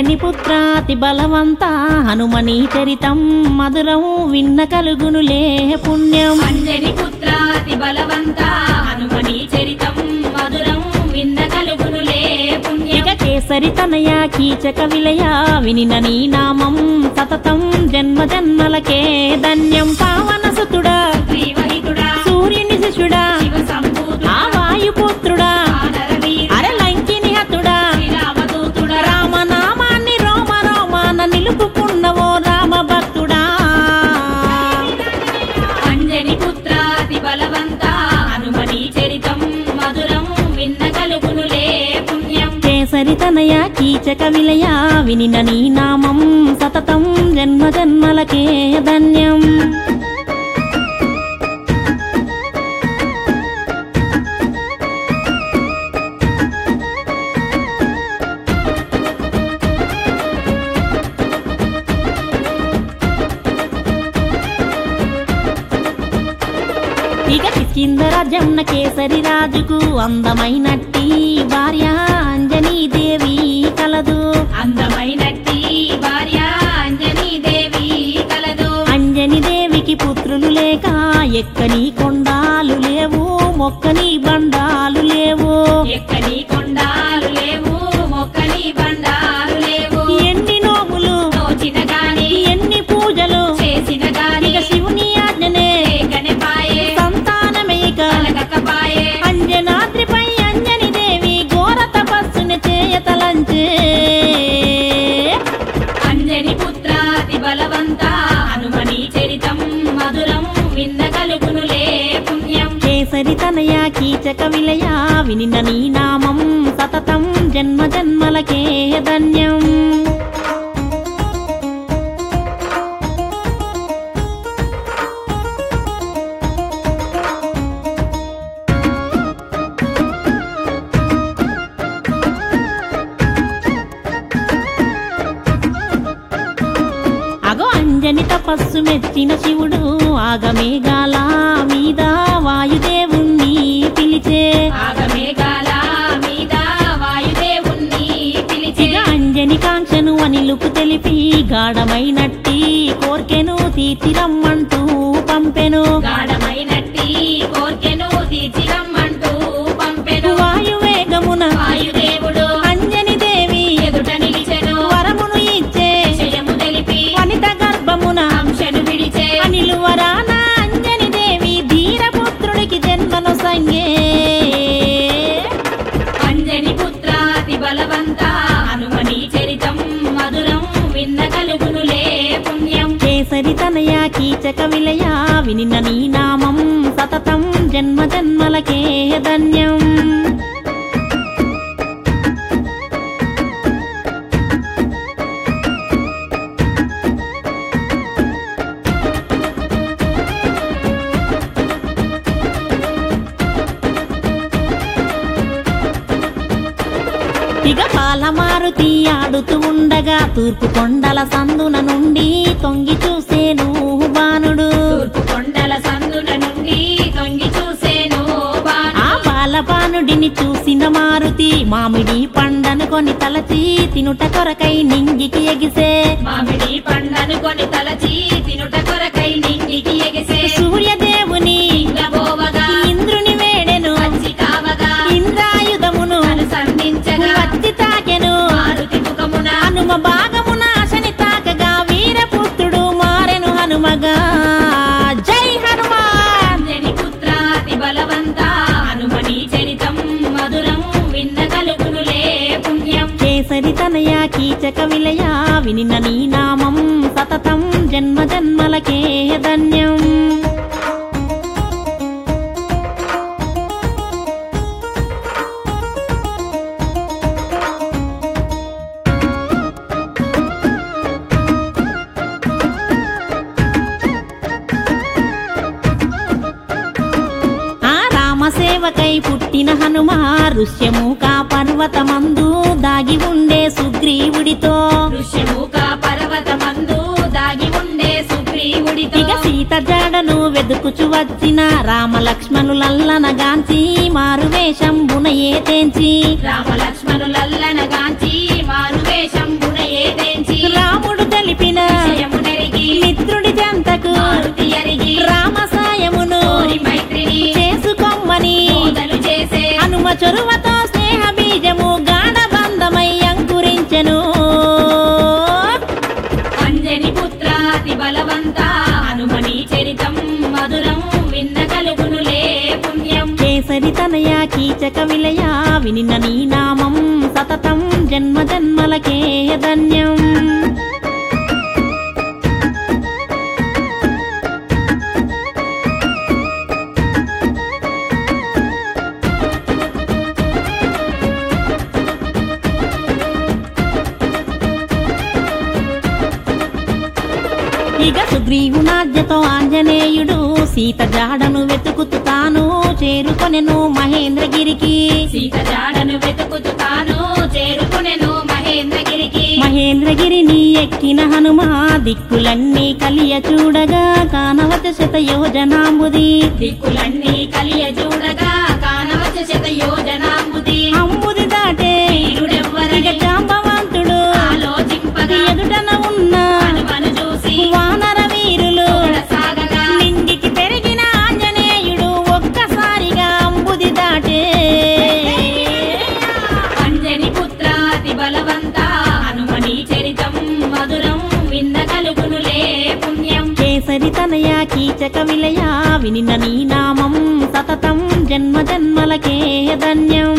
అంజని పుత్రాతి బలవంత హనుమని చరితం మధురం విన్న కలుగునులే పుణ్యం అంజని పుత్రాతి బలవంత హనుమని చరితం మధురం విన్న కలుగునులే పుణ్యం ఇక కేసరి తనయ కీచక విలయ వినిన నీ నామం సతతం జన్మ జన్మలకే ధన్యం పావన సుతుడా శ్రీవహితుడా సూర్యుని శిష్యుడా శివ సంభూతుడా ఆ వాయుపుత్రుడా ఆదరవీరుడా, అర లంకిని హతుడా శ్రీరామదూతుడా రామనామాన్ని రోమ రోమాన నిలుపుకున్నవో రామ భక్తుడా అంజని పుత్రాతి బలవంత హనుమని చరితం మధురం విన్న కలుగునులే పుణ్యం కేసరి తనయ కీచక విలయ వినిన నీ నామం సతతం జన్మ జన్మలకే ధన్యం ఇక కిష్కిందరాజన్న కేసరి రాజుకు అందమైనట్టి భార్య అంజనీ దేవి కలదు అందమైనట్టి భార్య అంజనీ దేవి కలదు అంజని దేవికి పుత్రులు లేక ఎక్కని కొండాలు లేవు మొక్కని బండాలు లేవు ఎక్కని కొండాలు లేవు మొక్కని బండాలు లేవు ఎన్ని నోములు తోచిన గాని ఎన్ని పూజలు చేసిన గాని ఇక శివుని ఆజ్ఞనే ఏకనే పాయే సంతానమేక కలగకపాయే అంజనాద్రిపై అంజని దేవి ఘోర తపస్సుని చేయతలంచే అంజని పుత్రాతి బలవంత హనుమని చరితం మధురం విన్న కలుగునులే పుణ్యం కేసరి తనయ కీచక విలయ వినిన నీ నామం సతతం జన్మ జన్మలకే ధన్యం అగో అంజని తపస్సు మెచ్చిన శివుడు ఆగమేఘాల మీద వాయుదేవుణ్ణి పిలిచే ఆగమేఘాల మీద వాయుదేవుణ్ణి పిలిచి ఇక అంజని కాంక్షను అనిలుపు తెలిపి గాఢమైనట్టి కోర్కెను తీర్చిరమ్మంటూ పంపెను గాఢమైనట్టి కోర్కెను తీర్చిరమ్మంటూ పంపెను వాయువేగమున వాయుదేవుడు అంజని దేవి ఎదుట నిలిచెను వరమును ఇచ్చే విషయము తెలిపి వనిత గర్భమున అంశను విడిచే అనిలువరాన అంజని దేవి ధీరపుత్రుడికి జన్మను సంగే అంజని పుత్రాతి బలవంత హనుమని చరితం మధురం విన్న కలుగునులే పుణ్యం కేసరి తనయ కీచక విలయ వినిన నీ నామం సతతం జన్మ జన్మలకే ధన్యం ఇక పాలమారుతి ఆడుతూ ఉండగా తూర్పు కొండల సందున నుండి తొంగి చూసేను బాణుడు తూర్పు కొండల సందున నుండి తొంగి చూసేను బాను ఆ బాలబానుడిని చూసిన మారుతి మామిడి పండను కొని తలచి తినుట కొరకై నింగికి ఎగిసే మామిడి పండను కొని తలచి తినుట కొరకై నింగికి ఎగిసే సూర్యదేవుని ఇంద్రబోవగా ఇంద్రుని వేడెను వచ్చి కావగా ఇంద్రాయుధమును అనుసంధించగా వచ్చి తాకెను మారుతి ముఖమున హనుమ భాగమున అశని తాకగా వీరపుత్రుడు మారెను హనుమగా జై హనుమాన్ అంజని పుత్రాతి బలవంత హనుమని చరితం మధురం విన్న కలుగునులే పుణ్యం కేసరి తనయ కీచక విలయ వినిన నీ నామం సతతం జన్మ జన్మలకే ధన్యం ఆ రామసేవకై పుట్టిన హనుమ ఋష్యముఖ పర్వతమందు దాగి ఉండే సుగ్రీవుడితో ఋష్యముఖ పర్వతమందు దాగి ఉండే సుగ్రీవుడితో ఇక సీత జాడను వెదుకుచు వచ్చిన రామ లక్ష్మణులల్లనగాంచి మారువేషం బునయే తెంచి రామ లక్ష్మణులల్లనగాంచి మారువేషం గుణయే కీచక విలయ వినిన నీ నామం సతతం జన్మ జన్మలకే ధన్యం ఇక సుగ్రీవునాజ్ఞతో ఆంజనేయుడు సీత జాడను వెతుకుతూ తాను చేరుకొనెను మహేంద్రగిరికి సీత జాడను వెతుకుతూ తాను చేరుకునెను మహేంద్రగిరికి మహేంద్రగిరిని ఎక్కిన హనుమా దిక్కులన్నీ కలియ చూడగా కానవచ శత యోజనాంబుది దిక్కులన్నీ కలియ చూడగా కానవచ్చ శత యోజనాంబుది అంబుది దాటే ఇక వీరుడెవ్వరని జాంబవంతుడు ఆలోచింపగా ఎదుటన ఉన్న హనుమను చూసి వానర వీరులు సాగగా లింగికి పెరిగిన ఆంజనేయుడు ఒక్కసారిగా అంబుది దాటే అంజని పుత్ర అతి బలవంత హనుమని చరితం మధురం విన్న కలుగునులే పుణ్యం కేసరి తనయ కీచక విలయ వినిన నీ నామం సతతం జన్మ జన్మలకే ధన్యం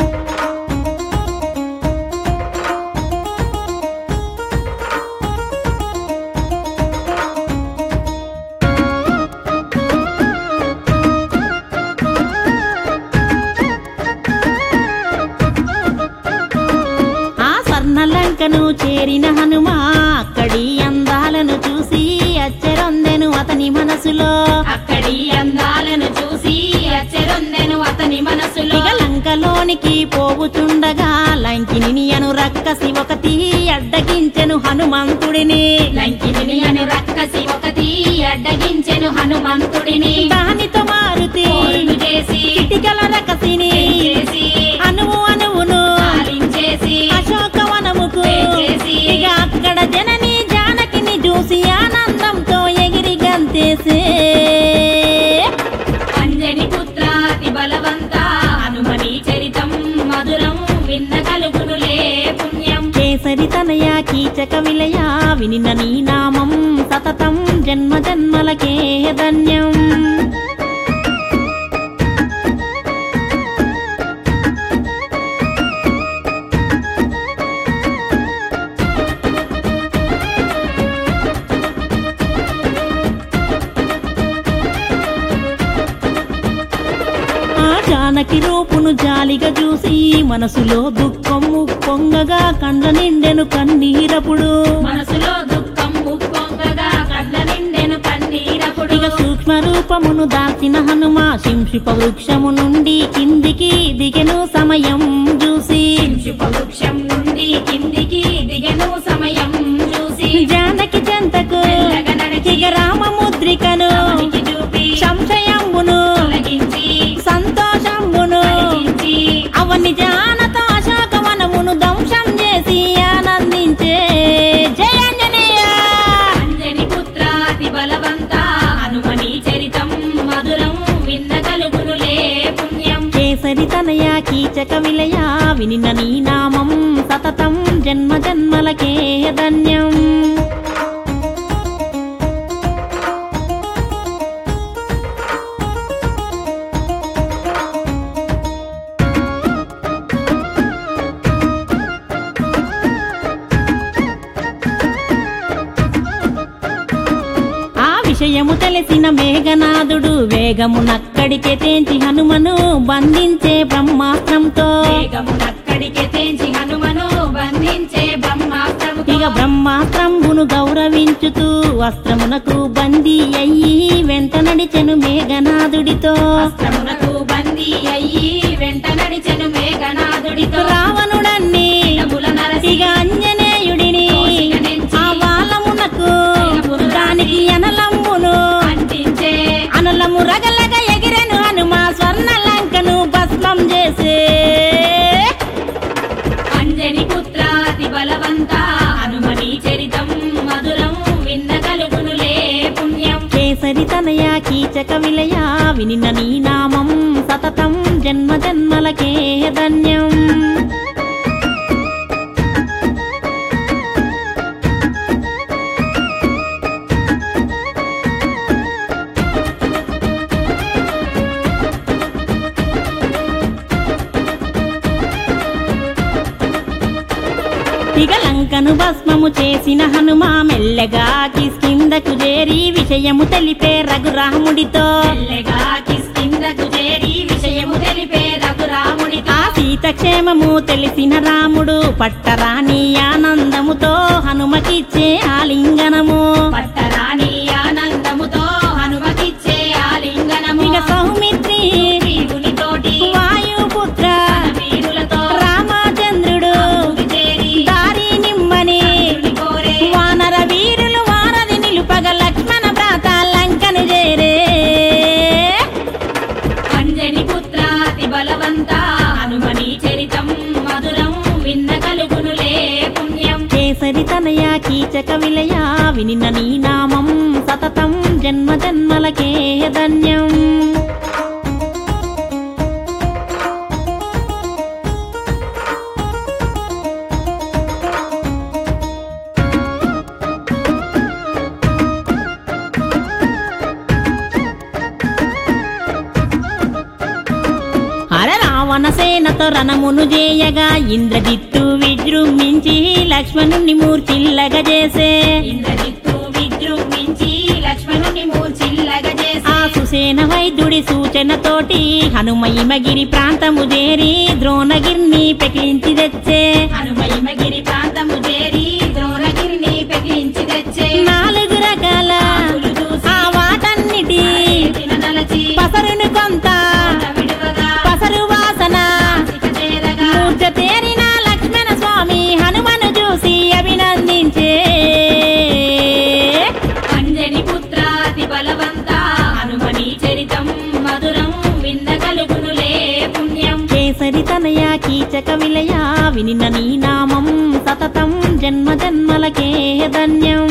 ఆ స్వర్ణలంకను చేరిన హనుమా అక్కడి అందాలను చూసి అచ్చరొందెను అతని మనసులో అక్కడి అందాలను చూసి అచ్చరొందెను అతని మనసులో ఇక లంకలోనికి పోవుచుండగా లంకిని అను రక్కసి ఒకటి అడ్డగించెను హనుమంతుడిని లంకిని అను రక్కసి ఒకటి అడ్డగించెను హనుమంతుడిని దానితో మారుతి పోరులు చేసి ఇటికల రకసిని చేసి అనువు అనువును పాలించేసి అశోకవనముకు వేచేసి ఇక అక్కడ జనని జానకిని చూసి ఆనందంతో ఎగిరి గంతేసే అంజని పుత్ర అతి బలవంత హనుమని చరితం మధురం విన్న కలుగునులే పుణ్యం కేసరి తనయ కీచక విలయ వినిన నీ నామం సతతం జన్మ జన్మలకే ధన్యం ఆ జానకి రూపును జాలిగా చూసి మనసులో దుఃఖము పొంగగా కండ్ల నిండెను కన్నీరపుడు మనసులో దుఃఖం ఉప్పొంగగా కళ్ళ నిండెను కన్నీరపుడు ఇక సూక్ష్మ రూపమును దాచిన హనుమ శింషిప వృక్షము నుండి కిందికి దిగెను సమయం చూసి వృక్షం నుండి కిందికి దిగెను సమయం చూసి జానకి చెంతకు మెల్లగా నడిచి ఇక రామముద్రికను రామునికి చూపి సంశయంబును తొలగించి సంతోషంబును తొలగించి అవని జానతో అశోకవనమును ధ్వంసం చేసి ఆనందించే జయాంజనేయ అంజని పుత్ర అతి బలవంత హనుమని చరితం మధురం విన్న కలుగునులే పుణ్యం కేసరి తనయ కీచక విలయ వినిన నీ నామం సతతం జన్మ జన్మలకే ధన్యం ఆ విషయము తెలిసిన మేఘనాథుడు వేగమునక్కడికే తేంచి హనుమను బంధించే బ్రహ్మాస్త్రంతో వేగమునక్కడికి తెంచి హనుమను బంధించే బ్రహ్మాస్త్రము ఇక బ్రహ్మాస్త్రంబును గౌరవించుతూ వస్త్రమునకు బందీ అయ్యి వెంట నడిచెను మేఘనాథుడితో అస్త్రమునకు బందీ అయ్యి వెంట నడిచెను మేఘనాథుడితో రావణుడన్ని నముల నరసి ఇక అంజనేయుడిని ఆ బాలమునకు దానికి అనలంబును అంటించే అనలము రగలగ ఎగిరెను హనుమ స్వర్ణ లంకను భస్మం చేసే అంజని పుత్ర అతి బలవంత హనుమని చరితం మధురం విన్న కలుగునులే పుణ్యం కేసరి తనయ కీచక విలయ వినిన నీ నామం సతతం జన్మ జన్మలకే ధన్యం లంకను భస్మము చేసిన హనుమ మెల్లగా కిష్కిందకు చేరి విషయము తెలిపే రఘురాముడితో మెల్లగా కిష్కిందకు చేరి విషయము తెలిపే రఘురాముడితో ఆ సీతక్షేమము తెలిసిన రాముడు పట్టరాని ఆనందముతో హనుమకిచ్చే ఆలింగనము పట్టరాని ఆనందముతో హనుమకిచ్చే ఆలింగనము ఇక సౌమిత్రి వీరునితోటి వాయుపుత్ర వీరులతో రామచంద్రుడు ముగి చేరి దారి నిమ్మని వీరుని కోరే వానర వీరులు వారధి నిలుపగ లక్ష్మణ భ్రాత లంకను చేరే అంజని పుత్రాతి బలవంత హనుమని చరితం మధురం విన్న కలుగునులే పుణ్యం కేసరి తనయ కీచక విలయ వినిన నీ నామం సతతం జన్మ జన్మలకే ధన్యం అర రావణ సేనతో రణమును చేయగా ఇంద్రజిత్తు విజృంభించి లక్ష్మణుని మూర్చిల్లగా చేసే ఇంద్రజిత్తు విజృంభించి లక్ష్మణుని మూర్చిల్లగా చేసి ఆ సుసేన వైద్యుడి సూచనతోటి హనుమహిమగిరి ప్రాంతము చేరి ద్రోణగిరిని పెకిలించి తెచ్చే హనుమహిమగిరి ప్రాంతము చేరి ద్రోణగిరిని పెకిలించి తెచ్చే నాలుగు రకాల ఆకులు చూసి ఆ వాటన్నిటి తినదలచి పసరును కొంత విడువగా పసరు వాసన సిక చేరగా మూర్ఛ తేరిన లక్ష్మణ స్వామి హనుమను చూసి అభినందించే అంజని పుత్రాతి బలవంత హనుమని చరితం మధురం విన్న కలుగునులే పుణ్యం కేసరి తనయ కీచక విలయ వినిన నీ నామం సతతం జన్మ జన్మలకే ధన్యం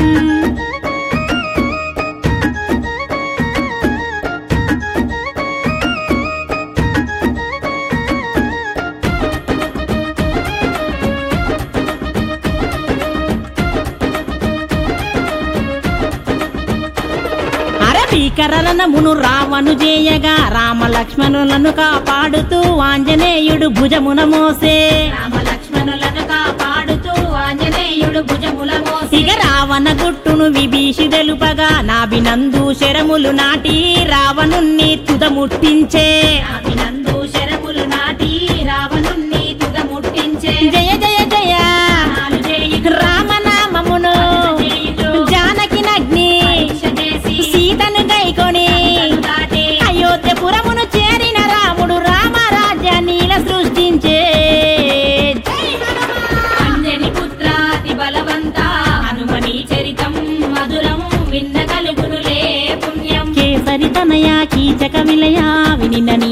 అరవీకరణమును రావణు చేయగా రామ లక్ష్మణులను కాపాడుతూ ఆంజనేయుడు భుజమున మోసే రామ లక్ష్మణులను కాపాడుతూ ఆంజనేయుడు భుజముల మోసి ఇక రావణ గుట్టును విభీషి తెలుపగా నాభినందు శరములు నాటి రావణుణ్ణి తుదముట్టించే అభినందు శరములు నాటి రావణుణ్ణి తుదముట్టించే జయ జయ జయ నాలు చేయుచు రామనామమును చేయుచు జానకి నగ్ని పరీక్ష చేసి సీతను గైకొని దాటి అయోధ్యపురమును చేరిన రాముడు రామరాజ్యాన్ని సృష్టించే అంజని పుత్రాతి బలవంత హనుమని చరితం మధురం విన్న కలుగునులే పుణ్యం కేసరి తనయ కీచక విలయ వినిన నీ